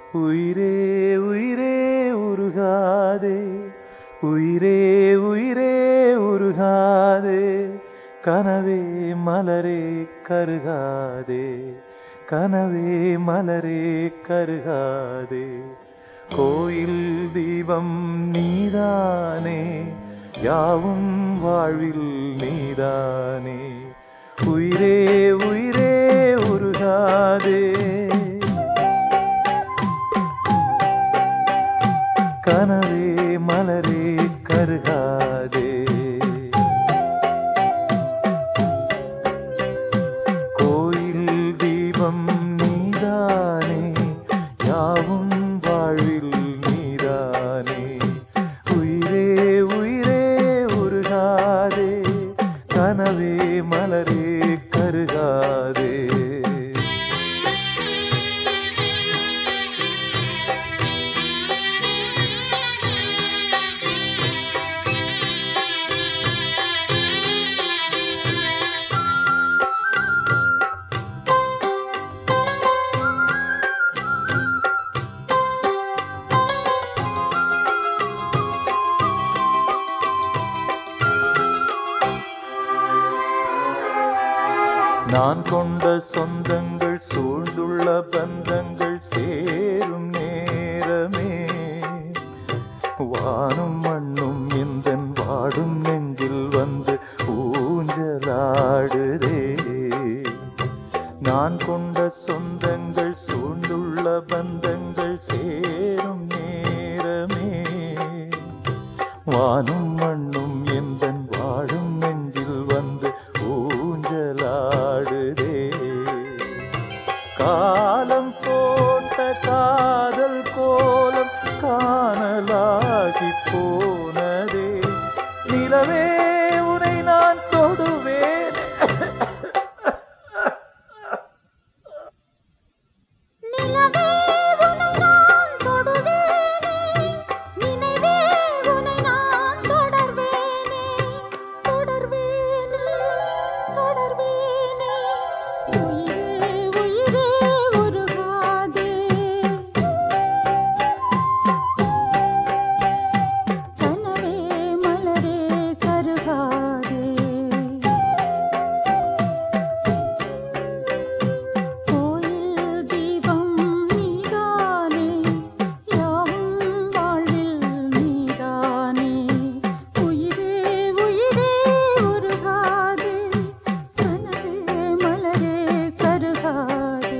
உயிரே உயிரே உருகாதே உயிரே உயிரே உருகாதே கனவே மலரே கருகாதே கனவே மலரே கருகாதே கோயில் தீபம் நீதானே யாவும் வாழ்வில் நீதானே உயிரே உயிரே உருகாதே கனவே மலரே கருகாதே கோயில் தீபம் நீதானே யாவும் வாழ்வில் நீதானே உயிரே உயிரே உருகாதே கனவே மலரே கருகாதே நான் கொண்ட சொந்தங்கள் சூழ்ந்துள்ள பந்தங்கள் சேரும் நேரமே வானும் மண்ணும் இந்த வாடும் நெஞ்சில் வந்து ஊஞ்சலாடுதே நான் கொண்ட சொந்தங்கள் சூழ்ந்துள்ள பந்தங்கள் சேரும் நேரமே வானும் மண்ணும் எந்த வாழும் நெஞ்சில் வந்து ஊஞ்சலாடுதே காலம் போட்ட காதல் கோலம் காணலாகி போனதே நிலவே உனை நான் தொடுவேன் நிலவே உனை நான் தொடுவேனே நினைவே உனை நான் தொடர்வேனே தொடர்வேனே தொடர்வேனே உயிரே உயிரே உருகாதே கனவே மலரே கருகாதே கோயில் தீபம் நீதானே யாவும் வாழ்வில் நீதானே உயிரே உயிரே உருகாதே கனவே மலரே கருகாதே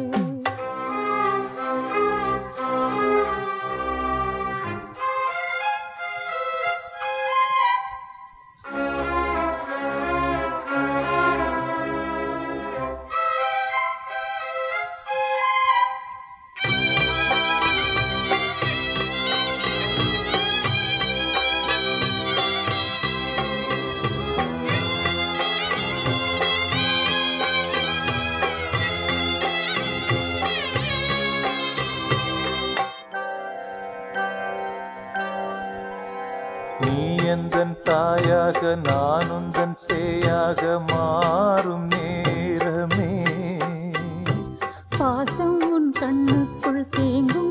நீ எந்தன் தாயாக நான் உந்தன் சேயாக மாறும் நேரமே பாசம் உன் கண்ணுக்குள் தேங்கும்